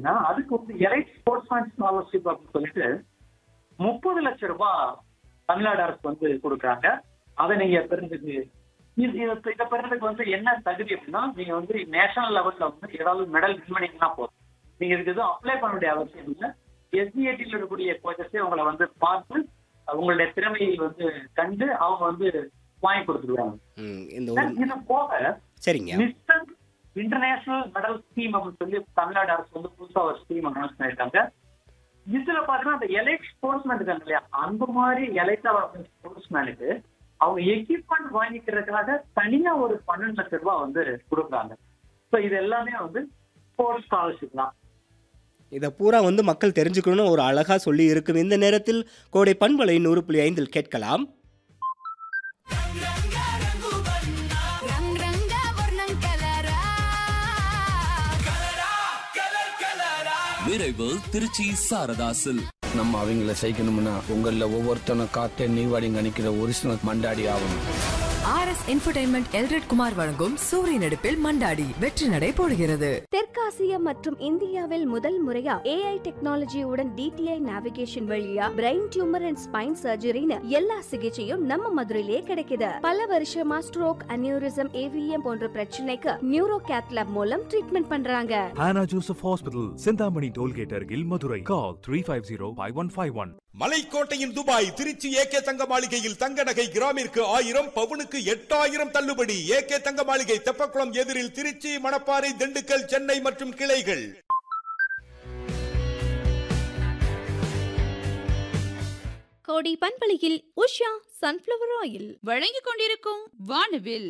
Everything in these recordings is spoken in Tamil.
பாத்தீங்கன்னா அதுக்கு வந்து எலைட் ஸ்போர்ட்ஸ்மேன் ஸ்காலர்ஷிப் அப்படின்னு சொல்லிட்டு முப்பது லட்சம் ரூபாய் தமிழ்நாடு அரசு வந்து கொடுக்குறாங்க அதை நீங்க பெறுறதுக்கு இது இது- இதை பெறுறதுக்கு வந்து என்ன தகுதி அப்படின்னா நீங்க வந்து நேஷனல் லெவல்ல வந்து ஏதாவது மெடல் வின் பண்ணீங்கன்னா போதும் நீங்க இதுக்கு எதுவும் அப்ளை பண்ண வேண்டிய அவசியம் இல்லை எஸ்பிஐடியில் இருக்கக்கூடிய கோச்சஸே உங்களை வந்து பார்த்து உங்களுடைய திறமையை வந்து கண்டு அவங்க வந்து வாங்கி கொடுத்துருவாங்க ம், இந்த ஒரு இது போக சரிங்க மிஸ்டர் இன்டர்நேஷனல் மெடல் ஸ்கீம் அப்படின்னு சொல்லி தமிழ்நாடு அரசு வந்து புதுசா ஒரு ஸ்கீம் அனௌன்ஸ் பண்ணிருக்காங்க இதுல பாத்தீங்கன்னா அந்த எலைட் ஸ்போர்ட்ஸ்மேன் இருக்காங்க இல்லையா அந்த மாதிரி எலைட்டா ஸ்போர்ட்ஸ்மேனுக்கு அவங்க எக்யூப்மெண்ட் வாங்கிக்கிறதுக்காக தனியா ஒரு பன்னெண்டு லட்சம் ரூபாய் வந்து கொடுக்குறாங்க ஸோ இது எல்லாமே வந்து ஸ்போர்ட்ஸ் ஸ்காலர்ஷிப் தான் இதை பூரா வந்து மக்கள் தெரிஞ்சுக்கணும்னு ஒரு அழகா சொல்லி இருக்கும் இந்த நேரத்தில் கோடை பண்பலை நூறு புள்ளி ஐந்தில் கேட்கலாம் రంగ్ రంగ వర్ణం కలరా விரைவு திருச்சி சாரதாசில் நம்ம அவங்கள செய்யணும்னா உங்களில் ஒவ்வொருத்தனை காத்தே நீவாடிங்க அணிக்கிற ஒரிஜினல் மண்டாடி ஆகணும் R S Entertainment Elred Kumar வழங்கும் சூரிய நடிப்பில் மண்டாடி வெற்றி நடை போடுகிறது தெற்காசிய மற்றும் இந்தியாவில் முதல் முறையா ஏஐ டெக்னாலஜியுடன் டிடிஐ நேவிகேஷன் வழியா பிரெயின் டியூமர் அண்ட் ஸ்பைன் சர்ஜரின்னு எல்லா சிகிச்சையும் நம்ம மதுரையிலே கிடைக்குது பல வருஷமா ஸ்ட்ரோக் அனியூரிசம் ஏவிஎம் போன்ற பிரச்சனைக்கு நியூரோ கேத்லாப் மூலம் ட்ரீட்மெண்ட் பண்றாங்க Hannah Joseph Hospital, Sindhamani Tollgate Argil, Madurai. Call 350-5151. மலைக்கோட்டையின் துபாய் திருச்சி ஏகே தங்க மாளிகையில் தங்க நகை கிராமிற்கு ஆயிரம் பவுனுக்கு எட்டாயிரம் தள்ளுபடி ஏகே தங்க மாளிகை தெப்பக்குளம் எதிரில் திருச்சி மணப்பாறை திண்டுக்கல் சென்னை மற்றும் கிளைகள் கோடி பண்பலையில் உஷா சன்ஃப்ளவர் ஆயில் வழங்கிக் கொண்டிருக்கும் வானவில்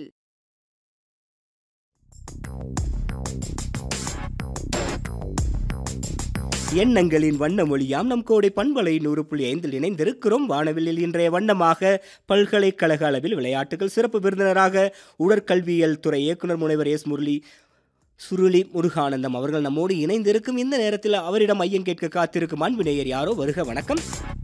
எண்ணங்களின் வண்ண மொழியாம் நம் கோடை பண்பலை நூறு புள்ளி ஐந்தில் இணைந்திருக்கிறோம் வானவில்லில் இன்றைய வண்ணமாக பல்கலைக்கழக அளவில் விளையாட்டுகள் சிறப்பு விருந்தினராக உடற்கல்வியியல் துறை இயக்குனர் முனைவர் எஸ் முரளி சுருளி முருகானந்தம் அவர்கள் நம்மோடு இணைந்திருக்கும் இந்த நேரத்தில் அவரிடம் ஐயம் கேட்க காத்திருக்கும் அன்பு நேயர் யாரோ வருக வணக்கம்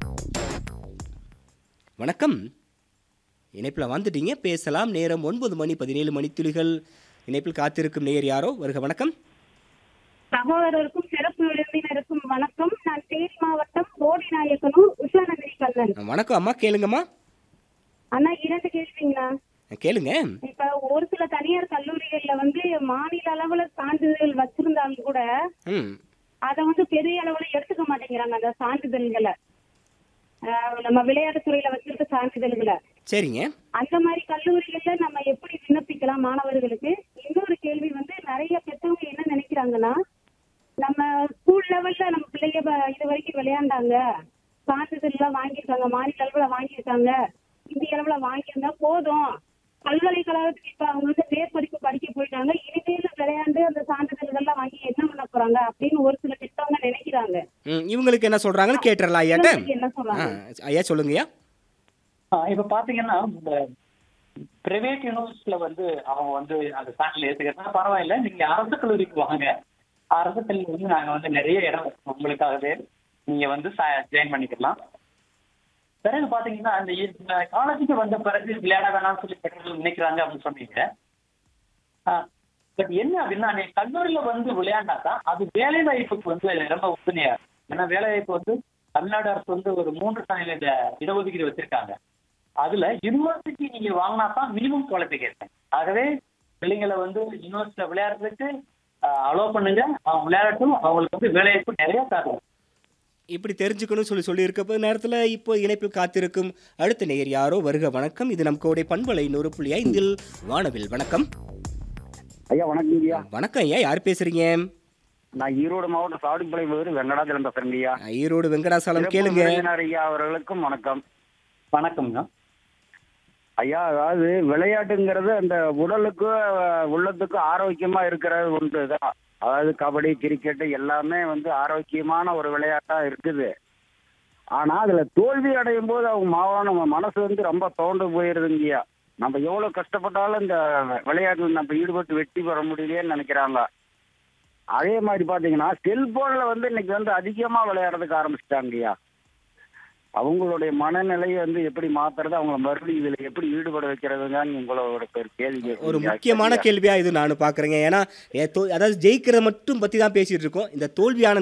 வணக்கம் இணைப்பில் வந்துட்டீங்க பேசலாம் நேரம் ஒன்பது மணி பதினேழு மணித்துளிகள் இணைப்பில் காத்திருக்கும் நேயர் யாரோ வருக வணக்கம் சகோதரருக்கும் சிறப்பு விருந்தினருக்கும் வணக்கம் நான் தேனி மாவட்டம் போடி நாயக்கனூர் உஷாநந்தினி கண்ணன் வணக்கம் அம்மா கேளுங்கம்மா அண்ணா இரண்டு கேள்விங்களா கேளுங்க இப்ப ஒரு சில தனியார் கல்லூரிகள்ல வந்து மாநில அளவுல சான்றிதழ் வச்சிருந்தாலும் கூட ம் அத வந்து பெரிய அளவுல எடுத்துக்க மாட்டேங்கிறாங்க அந்த சான்றிதழ்களை ஆஹ் நம்ம விளையாட்டுத் துறையில வச்சிருக்க சான்றிதழ்களை சரிங்க அந்த மாதிரி கல்லூரிகள்ல நம்ம எப்படி விண்ணப்பிக்கலாம் மாணவர்களுக்கு இன்னொரு கேள்வி வந்து நிறைய பெற்றவங்க என்ன நினைக்கிறாங்கன்னா நம்ம ஸ்கூல் லெவல்ல நம்ம பிள்ளைங்க வ- இது வரைக்கும் விளையாண்டாங்க சான்றிதழ் எல்லாம் வாங்கியிருக்காங்க மாநில அளவுல வாங்கியிருக்காங்க இந்திய அளவுல வாங்கியிருந்தா போதும் பல்கலைக்கழகத்துக்கு இப்ப அவங்க வந்து மேற்படிப்பு படிக்க போயிட்டாங்க இனிமேல் விளையாண்டு அந்த சான்றிதழ்கள்லாம் வாங்கி என்ன பண்ண போறாங்க அப்படின்னு ஒரு சில பெற்றவங்க நினைக்கிறாங்க ம் இவங்களுக்கு என்ன சொல்றாங்கன்னு கேட்டுறலாம் ஐயாட்ட இவங்களுக்கு என்ன ஆ, சொல்றாங்க ஐயா சொல்லுங்கய்யா ஆஹ் இப்ப பாத்தீங்கன்னா இந்த பிரைவேட் யூனிவர்சிட்டியில வந்து அவங்க வந்து அந்த சான்றிதழ் ஏத்துக்கிறதுனா பரவாயில்ல நீங்க அரசு கல்லூரிக்கு வாங்க அரசு கல்லூரி வந்து நாங்க வந்து நிறைய இடம் வச்சிருக்கோம் உங்களுக்காகவே நீங்க வந்து ஜாயின் பண்ணிக்கலாம் பிறகு பாத்தீங்கன்னா அந்த காலேஜுக்கு வந்த பிறகு விளையாட வேணாம்னு சொல்லி பெற்றோர்கள் நினைக்கிறாங்க அப்படின்னு சொன்னீங்க பட் என்ன அப்படின்னா நீங்க கல்லூரியில வந்து விளையாண்டாதான் அது வேலை வாய்ப்புக்கு வந்து ரொம்ப உறுதுணையா இருக்கும். ஏன்னா வேலை வாய்ப்பு வந்து தமிழ்நாடு அரசு வந்து ஒரு மூன்று சதவீத இடஒதுக்கீடு வச்சிருக்காங்க அதுல யூனிவர்சிட்டி நீங்க வாங்கினா தான் மினிமம் குவாலிஃபிகேஷன் ஆகவே பிள்ளைங்களை வந்து யூனிவர்சிட்டியில விளையாடுறதுக்கு அலோவ் பண்ணுங்க அவங்க விளையாடட்டும் அவங்களுக்கு வந்து வேலை வாய்ப்பு நிறைய தரும் இப்படி தெரிஞ்சுக்கணும்னு சொல்லி சொல்லியிருக்கப்ப நேரத்தில் இப்போ இணைப்பில் காத்திருக்கும் அடுத்த நேயர் யாரோ வருக வணக்கம் இது நம் கோடை பண்பலை நூறு புள்ளி ஐந்தில் வானவில் வணக்கம் ஐயா வணக்கம் ஐயா வணக்கம் ஐயா யார் பேசுறீங்க நான் ஈரோடு மாவட்டம் சாவடிப்பாளையம் பகுதியில் வெங்கடாச்சலம் பேசுறேன் ஐயா ஈரோடு வெங்கடாசலம் சிறப்பு கேளுங்க விருந்தினர் ஐயா அவர்களுக்கும் வணக்கம் வணக்கம்ங்க ஐயா அதாவது விளையாட்டுங்கிறது அந்த உடலுக்கு அஹ், உள்ளத்துக்கும் ஆரோக்கியமா இருக்கிறது ஒன்று தான் அதாவது கபடி கிரிக்கெட் எல்லாமே வந்து ஆரோக்கியமான ஒரு விளையாட்டா இருக்குது ஆனா அதுல தோல்வி அடையும் போது அவங்க மாவா நம்ம மனசு வந்து ரொம்ப தோண்டு போயிருதுங்கய்யா நம்ம எவ்வளவு கஷ்டப்பட்டாலும் இந்த விளையாட்டுல நம்ம ஈடுபட்டு வெற்றி பெற முடியலையேன்னு நினைக்கிறாங்க அதே மாதிரி பாத்தீங்கன்னா செல்போன்ல வந்து இன்னைக்கு வந்து அதிகமா விளையாடுறதுக்கு ஆரம்பிச்சிட்டாங்கய்யா அவங்களுடைய மனநிலையை வந்து எப்படி மாத்துறது அவங்கள மறுபடியும் இதுல எப்படி ஈடுபட வைக்கிறதுங்கன்னு உங்களோட ஒரு கேள்வி ஒரு கேட்குறீங்க. முக்கியமான கேள்வியா இது நான் பார்க்குறேங்க ஏன்னா ஏ, தோ- அதாவது ஜெயிக்கிறத மட்டும் பற்றி தான் பேசிட்டு இருக்கோம் இந்த தோல்வியான